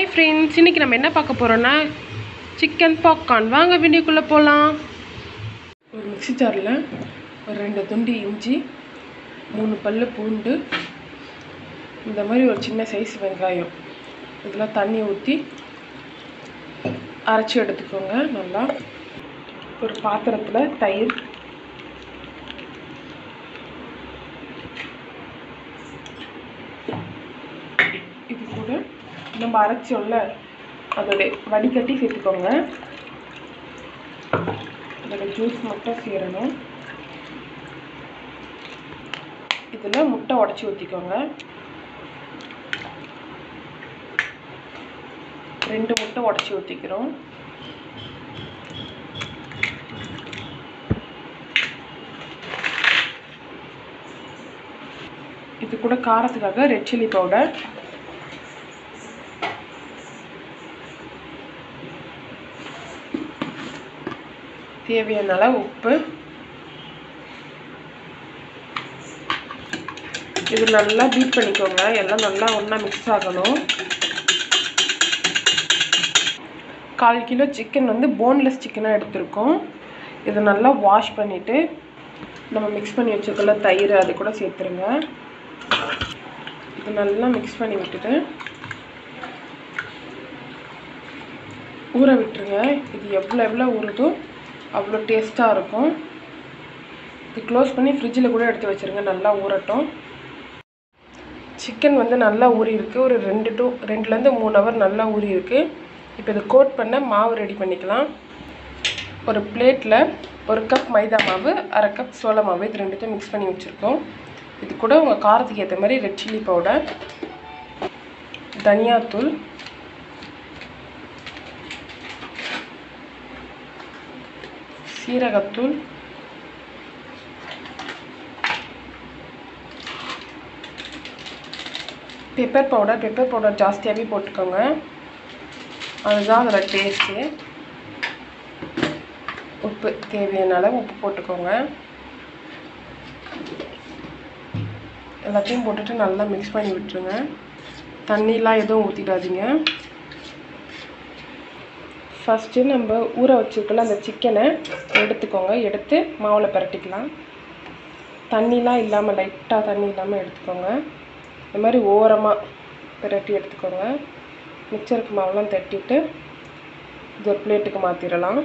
hi friends இன்றைக்கி நம்ம என்ன பார்க்க போகிறோன்னா சிக்கன் பாப்கார்ன் வாங்க வீடியோக்குள்ளே போகலாம் ஒரு மிக்ஸி ஜாரில் ஒரு ரெண்டு துண்டு இஞ்சி மூணு பல்லு பூண்டு இந்த மாதிரி ஒரு சின்ன சைஸ் வெங்காயம் இதெல்லாம் தண்ணி ஊற்றி அரைச்சி எடுத்துக்கோங்க நல்லா ஒரு பாத்திரத்தில் தயிர் இது கூட நம்ம அரைச்சோம்ல அதோடைய வடிகட்டி சேர்த்துக்கோங்க அதோட ஜூஸ் மட்டும் சேரணும் இதில் முட்டை உடச்சி ஊற்றிக்கோங்க ரெண்டு முட்டை உடச்சி ஊற்றிக்கிறோம் இது கூட காரத்துக்காக ரெட் சில்லி பவுடர் தேவையான அளவு உப்பு இது நல்லா பீட் பண்ணிக்கோங்க எல்லாம் நல்லா ஒன்றா மிக்ஸ் ஆகணும் கால் கிலோ சிக்கன் வந்து போன்லெஸ் சிக்கனாக எடுத்திருக்கோம் இதை நல்லா வாஷ் பண்ணிவிட்டு நம்ம மிக்ஸ் பண்ணி வச்சுருக்கல தயிர் அது கூட சேர்த்துருங்க இது நல்லா மிக்ஸ் பண்ணி விட்டுட்டு ஊற விட்டுருங்க இது எவ்வளோ எவ்வளோ ஊறுதோ அவ்வளோ டேஸ்ட்டாக இருக்கும் இது க்ளோஸ் பண்ணி ஃப்ரிட்ஜில் கூட எடுத்து வச்சுருங்க நல்லா ஊறட்டும் சிக்கன் வந்து நல்லா ஊறி இருக்கு ஒரு ரெண்டு டு ரெண்டுலேருந்து மூணு ஹவர் நல்லா ஊறி இருக்கு இப்போ இதை கோட் பண்ண மாவு ரெடி பண்ணிக்கலாம் ஒரு பிளேட்டில் ஒரு கப் மைதா மாவு அரை கப் சோள மாவு இது ரெண்டுத்தையும் மிக்ஸ் பண்ணி வச்சுருக்கோம் இது கூட உங்கள் காரத்துக்கு ஏற்ற மாதிரி ரெட் சில்லி பவுடர் தனியாத்தூள் சீரகத்தூள் பெப்பர் பவுடர் பெப்பர் பவுடர் ஜாஸ்தியாகவே போட்டுக்கோங்க அதுதான் அதில் டேஸ்ட்டு உப்பு தேவையான அளவு உப்பு போட்டுக்கோங்க எல்லாத்தையும் போட்டுட்டு நல்லா மிக்ஸ் பண்ணி விட்டுருங்க தண்ணிலாம் எதுவும் ஊற்றிடாதீங்க ஃபஸ்ட்டு நம்ம ஊற வச்சுருக்கல அந்த சிக்கனை எடுத்துக்கோங்க எடுத்து மாவில் பரட்டிக்கலாம் தண்ணிலாம் இல்லாமல் லைட்டாக தண்ணி இல்லாமல் எடுத்துக்கோங்க இந்த மாதிரி ஓரமாக பிரட்டி எடுத்துக்கோங்க மிக்சருக்கு மாவுலாம் தட்டிட்டு இது ஒரு பிளேட்டுக்கு மாற்றிடலாம்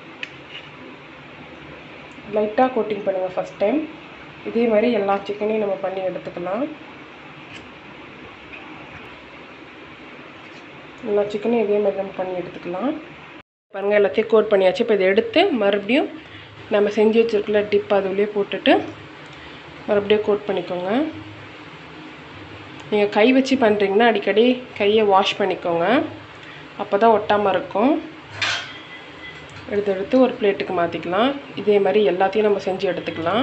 லைட்டாக கோட்டிங் பண்ணுங்கள் ஃபஸ்ட் டைம் இதே மாதிரி எல்லா சிக்கனையும் நம்ம பண்ணி எடுத்துக்கலாம் எல்லா சிக்கனையும் இதே மாதிரி நம்ம பண்ணி எடுத்துக்கலாம் பாருங்கள் எல்லாத்தையும் கோட் பண்ணியாச்சு இப்போ இதை எடுத்து மறுபடியும் நம்ம செஞ்சு வச்சுருக்கல டிப் அதுலேயே போட்டுட்டு மறுபடியும் கோட் பண்ணிக்கோங்க நீங்கள் கை வச்சு பண்ணுறீங்கன்னா அடிக்கடி கையை வாஷ் பண்ணிக்கோங்க அப்போ தான் ஒட்டாமல் இருக்கும் எடுத்து எடுத்து ஒரு பிளேட்டுக்கு மாற்றிக்கலாம் இதே மாதிரி எல்லாத்தையும் நம்ம செஞ்சு எடுத்துக்கலாம்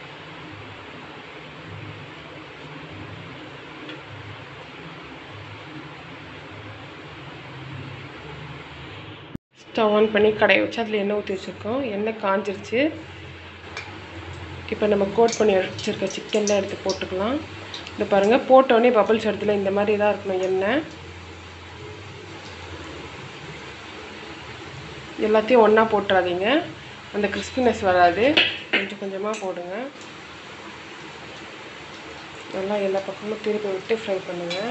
ஸ்டவ் ஆன் பண்ணி கடையை வச்சு அதில் எண்ணெய் ஊற்றி வச்சுருக்கோம் எண்ணெய் காஞ்சிருச்சு இப்போ நம்ம கோட் பண்ணி வச்சுருக்க சிக்கன்லாம் எடுத்து போட்டுக்கலாம் இந்த பாருங்கள் போட்டோடனே பபிள்ஸ் இடத்துல இந்த மாதிரி தான் இருக்கணும் எண்ணெய் எல்லாத்தையும் ஒன்றா போட்டுறாதீங்க அந்த கிறிஸ்பினஸ் வராது கொஞ்சம் கொஞ்சமாக போடுங்க நல்லா எல்லா பக்கமும் திருப்பி விட்டு ஃப்ரை பண்ணுங்கள்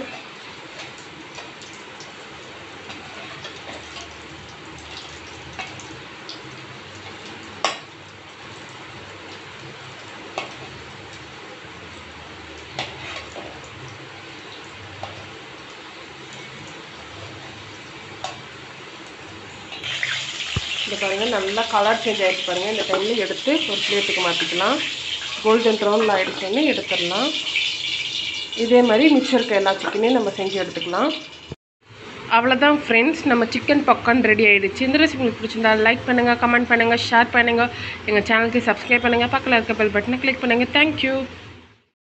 இந்த பாருங்கள் நல்லா கலர் சேஞ்ச் ஆகிடுச்சு பாருங்கள் இந்த டைமில் எடுத்து ஒரு பிளேட்டுக்கு மாற்றிக்கலாம் கோல்டன் ப்ரௌனில் ஆகிடுச்சோன்னே எடுத்துடலாம் இதே மாதிரி மிச்சம் இருக்க எல்லா சிக்கனையும் நம்ம செஞ்சு எடுத்துக்கலாம் அவ்வளோதான் ஃப்ரெண்ட்ஸ் நம்ம சிக்கன் பக்கான் ரெடி ஆகிடுச்சு இந்த ரெசிபி உங்களுக்கு பிடிச்சிருந்தா லைக் பண்ணுங்கள் கமெண்ட் பண்ணுங்கள் ஷேர் பண்ணுங்கள் எங்கள் சேனலுக்கு சப்ஸ்கிரைப் பண்ணுங்கள் பக்கத்தில் இருக்க பெல் பட்டனை கிளிக் பண்ணுங்கள் தேங்க்யூ